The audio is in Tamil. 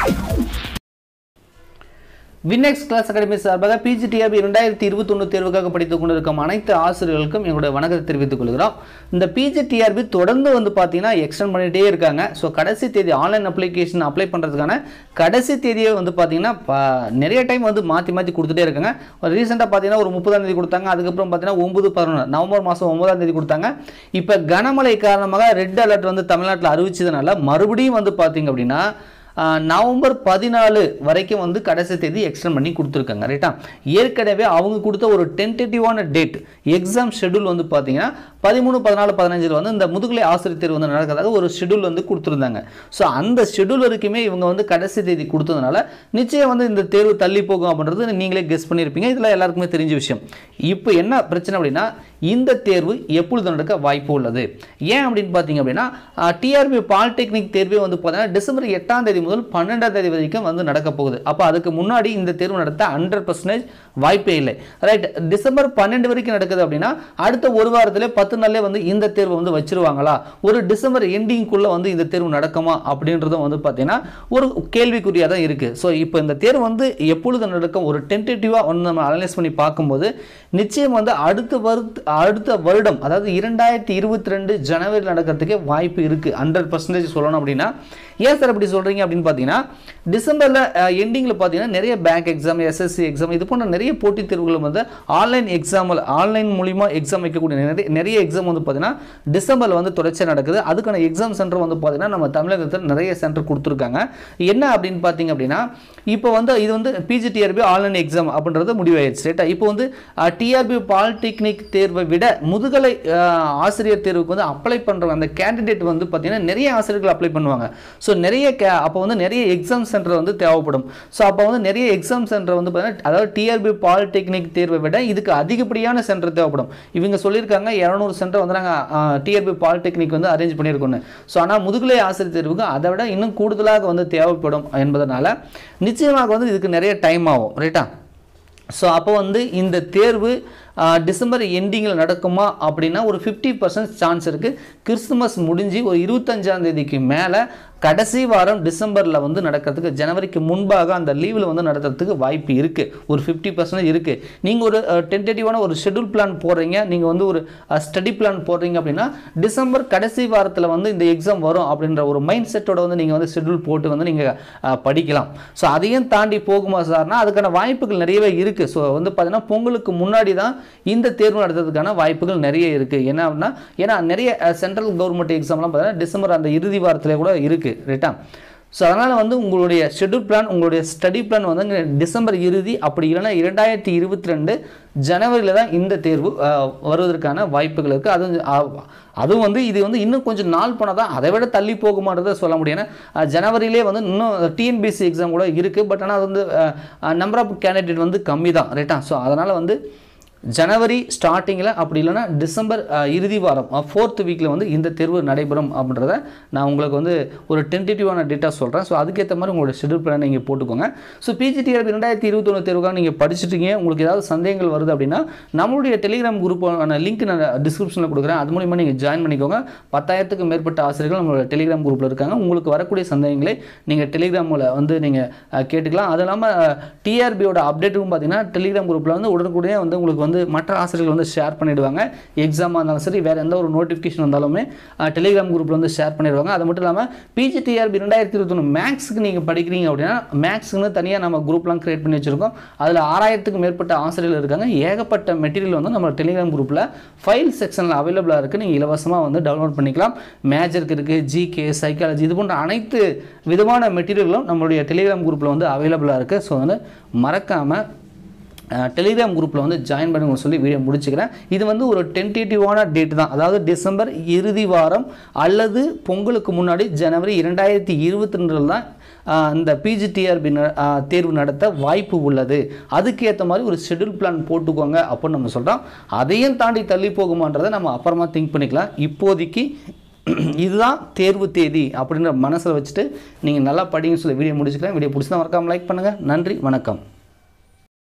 வின்னெக்ஸ் கிளாஸ் அகாடமி சார்பாக பிஜிடிஆர்பி இரண்டாயிரத்தி இருபத்தொன்று தேர்வுக்காக படித்துக் கொண்டிருக்கும் அனைத்து ஆசிரியர்களுக்கும் எங்களுடைய வணக்கத்தை தெரிவித்துக் கொள்கிறோம் இந்த பிஜிடிஆர்பி தொடர்ந்து வந்து பார்த்தீங்கன்னா எக்ஸ்டெண்ட் பண்ணிகிட்டே இருக்காங்க ஸோ கடைசி தேதி ஆன்லைன் அப்ளிகேஷன் அப்ளை பண்ணுறதுக்கான கடைசி தேதியை வந்து பார்த்தீங்கன்னா ப- நிறைய டைம் வந்து மாற்றி மாற்றி கொடுத்துட்டே இருக்காங்க ரீசெண்டாக பார்த்தீங்கன்னா ஒரு முப்பதாம் தேதி கொடுத்தாங்க அதுக்கப்புறம் பார்த்தீங்கன்னா ஒன்பது பதினொன்று நவம்பர் மாதம் ஒன்பதாம் தேதி கொடுத்தாங்க இப்போ கனமழை காரணமாக ரெட் அலர்ட் வந்து தமிழ்நாட்டில் அறிவிச்சதுனால மறுபடியும் வந்து பார்த்தீங்க அப்படின்னா ஆஹ் நவம்பர் பதினாலு வரைக்கும் வந்து கடைசி தேதி எக்ஸ்டெண்ட் பண்ணி கொடுத்துருக்காங்க ரைட்டா ஏற்கனவே அவங்க கொடுத்த ஒரு டென்டேட்டிவான டேட் எக்ஸாம் ஷெட்யூல் வந்து பார்த்தீங்கன்னா பதிமூணு பதினாலு பதினஞ்சில் வந்து இந்த முதுகலை ஆசிரியர் தேர்வு வந்து நடக்கிறதாக ஒரு ஷெட்யூல் வந்து கொடுத்துருந்தாங்க ஸோ அந்த ஷெட்யூல் வரைக்குமே இவங்க வந்து கடைசி தேதி கொடுத்ததுனால நிச்சயம் வந்து இந்த தேர்வு தள்ளி போகும் அப்படின்றது நீங்களே கெஸ் பண்ணியிருப்பீங்க இதில் எல்லாருக்குமே தெரிஞ்ச விஷயம் இப்போ என்ன பிரச்சனை அப்படின்னா இந்த தேர்வு எப்பொழுது நடக்க வாய்ப்பு உள்ளது ஏன் அப்படின்னு பார்த்தீங்க அப்படின்னா டிஆர்பி பாலிடெக்னிக் தேர்வே வந்து பார்த்தீங்கன்னா டிசம்பர் எட்டாம் தேதி முதல் பன்னெண்டாம் தேதி வரைக்கும் வந்து நடக்க போகுது அப்போ அதுக்கு முன்னாடி இந்த தேர்வு நடத்த ஹண்ட்ரட் பர்சன்டேஜ் வாய்ப்பே இல்லை ரைட் டிசம்பர் பன்னெண்டு வரைக்கும் நடக்குது அப்படின்னா அடுத்த ஒரு வாரத்திலே பத்து நாள்லே வந்து இந்த தேர்வு வந்து வச்சிருவாங்களா ஒரு டிசம்பர் எண்டிங்குள்ளே வந்து இந்த தேர்வு நடக்குமா அப்படின்றதும் வந்து பார்த்தீங்கன்னா ஒரு கேள்விக்குறியாக தான் இருக்குது ஸோ இப்போ இந்த தேர்வு வந்து எப்பொழுது நடக்கும் ஒரு டென்டேட்டிவாக வந்து நம்ம அனலைஸ் பண்ணி பார்க்கும்போது நிச்சயம் வந்து அடுத்த வருட அடுத்த வருடம் அதாவது இரண்டாயிரத்தி இருபத்தி ரெண்டு ஜனவரி நடக்கிறதுக்கே வாய்ப்பு இருக்குது ஹண்ட்ரட் பர்சன்டேஜ் சொல்லணும் அப்படின்னா ஏன் சார் அப்படி சொல்கிறீங்க அப்படின்னு பார்த்தீங்கன்னா டிசம்பரில் எண்டிங்கில் பார்த்தீங்கன்னா நிறைய பேங்க் எக்ஸாம் எஸ்எஸ்சி எக்ஸாம் இது போன்ற நிறைய போட்டித் தேர்வுகள் வந்து ஆன்லைன் எக்ஸாமில் ஆன்லைன் மூலிமா எக்ஸாம் வைக்கக்கூடிய நிறைய நிறைய எக்ஸாம் வந்து பார்த்தீங்கன்னா டிசம்பரில் வந்து தொடர்ச்சியாக நடக்குது அதுக்கான எக்ஸாம் சென்டர் வந்து பார்த்தீங்கன்னா நம்ம தமிழகத்தில் நிறைய சென்டர் கொடுத்துருக்காங்க என்ன அப்படின்னு பார்த்தீங்க அப்படின்னா இப்போ வந்து இது வந்து பிஜிடிஆர்பி ஆன்லைன் எக்ஸாம் அப்படின்றது முடிவாயிருச்சு ரைட்டா இப்போ வந்து டிஆர்பி பாலிடெக்னிக் தேர்வை விட முதுகலை அஹ், ஆசிரியர் தேர்வுக்கு வந்து அப்ளை பண்ணுறவங்க அந்த கேண்டிடேட் வந்து பார்த்தீங்கன்னா நிறைய ஆசிரியர்கள் அப்ளை பண்ணுவாங்க ஸோ நிறைய கே அப்போ வந்து நிறைய எக்ஸாம் சென்டர் வந்து தேவைப்படும் ஸோ அப்போ வந்து நிறைய எக்ஸாம் சென்டர் வந்து பார்த்தீங்கன்னா அதாவது டிஆர்பி பாலிடெக்னிக் தேர்வை விட இதுக்கு அதிகப்படியான சென்டர் தேவைப்படும் இவங்க சொல்லியிருக்காங்க இரநூறு சென்டர் வந்து நாங்கள் டிஆர்பி பாலிடெக்னிக் வந்து அரேஞ்ச் பண்ணியிருக்கோன்னு ஸோ ஆனால் முதுகலை ஆசிரியர் தேர்வுக்கு அதை விட இன்னும் கூடுதலாக வந்து தேவைப்படும் என்பதனால நிச்சயமாக வந்து இதுக்கு நிறைய டைம் ஆகும் ரைட்டா ஸோ அப்போ வந்து இந்த தேர்வு ஆ, டிசம்பர் எண்டிங்கில் நடக்குமா அப்படின்னா ஒரு ஃபிஃப்டி பர்சன்ட் சான்ஸ் இருக்குது கிறிஸ்துமஸ் முடிஞ்சு ஒரு இருபத்தஞ்சாம் தேதிக்கு மேலே கடைசி வாரம் டிசம்பரில் வந்து நடக்கிறதுக்கு ஜனவரிக்கு முன்பாக அந்த லீவில் வந்து நடத்துறதுக்கு வாய்ப்பு இருக்குது ஒரு ஃபிஃப்டி பர்சன்டேஜ் இருக்குது நீங்கள் ஒரு டென்டேட்டிவான ஒரு ஷெட்யூல் பிளான் போடுறீங்க நீங்கள் வந்து ஒரு ஸ்டடி பிளான் போடுறீங்க அப்படின்னா டிசம்பர் கடைசி வாரத்தில் வந்து இந்த எக்ஸாம் வரும் அப்படின்ற ஒரு மைண்ட் செட்டோட வந்து நீங்கள் வந்து ஷெட்யூல் போட்டு வந்து நீங்கள் படிக்கலாம் ஸோ அதையும் தாண்டி போகுமா சார்னா அதுக்கான வாய்ப்புகள் நிறையவே இருக்குது ஸோ வந்து பார்த்தீங்கன்னா பொங்கலுக்கு முன்னாடி தான் இந்த தேர்வு நடத்துறதுக்கான வாய்ப்புகள் நிறைய இருக்குது என்ன அப்படின்னா ஏன்னா நிறைய சென்ட்ரல் கவர்மெண்ட் எக்ஸாம்லாம் பார்த்தீங்கன்னா டிசம்பர் அந்த இறுதி வாரத்தில் கூட இருக்குது ரைட்டா ஸோ அதனால் வந்து உங்களுடைய ஷெட்யூல் பிளான் உங்களுடைய ஸ்டடி பிளான் வந்து இங்க டிசம்பர் இறுதி அப்படி இல்லைன்னா இரண்டாயிரத்தி இருபத்தி ரெண்டு ஜனவரியில் தான் இந்த தேர்வு அஹ், வருவதற்கான வாய்ப்புகள் இருக்குது அதுவும் அஹ், அதுவும் வந்து இது வந்து இன்னும் கொஞ்சம் நாள் போனால் தான் அதை விட தள்ளி போகுமான்றதை சொல்ல முடியும் ஏன்னா அஹ், ஜனவரியிலே வந்து இன்னும் டிஎன்பிஎஸ்சி எக்ஸாம் கூட இருக்குது பட் ஆனால் அது வந்து நம்பர் ஆஃப் கேண்டிடேட் வந்து கம்மி தான் ரைட்டா ஸோ அதனால் வந்து ஜனவரி ஸ்டார்டிங்கில் அப்படி இல்லைன்னா டிசம்பர் அஹ், இறுதி வாரம் ஃபோர்த் வீக்கில் வந்து இந்த தேர்வு நடைபெறும் அப்படின்றத நான் உங்களுக்கு வந்து ஒரு டென்டேட்டிவான டேட்டா சொல்கிறேன் ஸோ அதுக்கேற்ற மாதிரி உங்களோட ஷெட்யூல் பிளான் நீங்கள் போட்டுக்கோங்க ஸோ பிஜிடிஆர்பி ரெண்டாயிரத்தி இருபத்தொன்று தேர்வுக்காக நீங்கள் படிச்சுட்டீங்க உங்களுக்கு ஏதாவது சந்தேகங்கள் வருது அப்படின்னா நம்மளுடைய டெலிகிராம் குரூப்பான லிங்க் நான் டிஸ்கிரிப்ஷனில் கொடுக்குறேன் அது மூலிமா நீங்கள் ஜாயின் பண்ணிக்கோங்க பத்தாயிரத்துக்கு மேற்பட்ட ஆசிரியர்கள் நம்மளோட டெலிகிராம் குரூப்பில் இருக்காங்க உங்களுக்கு வரக்கூடிய சந்தேகங்களை நீங்கள் டெலிகிராமில் வந்து நீங்கள் கேட்டுக்கலாம் அது இல்லாமல் டிஆர்பியோட அப்டேட்டும் பார்த்தீங்கன்னா டெலிகிராம் குரூப்பில் வந்து உடனுக்குடனே வந்து உங்களுக்கு வந்து மற்ற ஆசிரியர்கள் வந்து ஷேர் பண்ணிடுவாங்க எக்ஸாமாக இருந்தாலும் சரி வேறு எந்த ஒரு நோட்டிஃபிகேஷன் வந்தாலுமே டெலிகிராம் குரூப்பில் வந்து ஷேர் பண்ணிடுவாங்க அது மட்டும் இல்லாமல் பிஜிடிஆர்பி ரெண்டாயிரத்தி இருபத்தொன்று மேக்ஸுக்கு நீங்கள் படிக்கிறீங்க அப்படின்னா மேக்ஸுக்குன்னு தனியாக நம்ம குரூப்லாம் கிரியேட் பண்ணி வச்சுருக்கோம் அதில் ஆறாயிரத்துக்கு மேற்பட்ட ஆசிரியர்கள் இருக்காங்க ஏகப்பட்ட மெட்டீரியல் வந்து நம்ம டெலிகிராம் குரூப்பில் ஃபைல் செக்ஷனில் அவைலபிளாக இருக்குது நீங்கள் இலவசமாக வந்து டவுன்லோட் பண்ணிக்கலாம் மேஜருக்கு இருக்குது ஜிகே சைக்காலஜி இது போன்ற அனைத்து விதமான மெட்டீரியல்களும் நம்மளுடைய டெலிகிராம் குரூப்பில் வந்து அவைலபிளாக இருக்குது ஸோ வந்து மறக்காமல் டெலிகிராம் குரூப்பில் வந்து ஜாயின் பண்ணுங்க சொல்லி வீடியோ முடிச்சுக்கிறேன் இது வந்து ஒரு டென்டேட்டிவான டேட் தான் அதாவது டிசம்பர் இறுதி வாரம் அல்லது பொங்கலுக்கு முன்னாடி ஜனவரி இரண்டாயிரத்தி இருபத்தி ரெண்டில் தான் ஆஹ், இந்த பிஜிடிஆர்பி தேர்வு நடத்த வாய்ப்பு உள்ளது அதுக்கேற்ற மாதிரி ஒரு ஷெட்யூல் பிளான் போட்டுக்கோங்க அப்படின்னு நம்ம சொல்கிறோம் அதையும் தாண்டி தள்ளி போகுமான்றதை நம்ம அப்புறமா திங்க் பண்ணிக்கலாம் இப்போதைக்கு இதுதான் தேர்வு தேதி அப்படின்ற மனசில் வச்சுட்டு நீங்கள் நல்லா படிங்கன்னு சொல்லி வீடியோ முடிச்சுக்கிறேன் வீடியோ பிடிச்சா மறக்காமல் லைக் பண்ணுங்கள் நன்றி வணக்கம்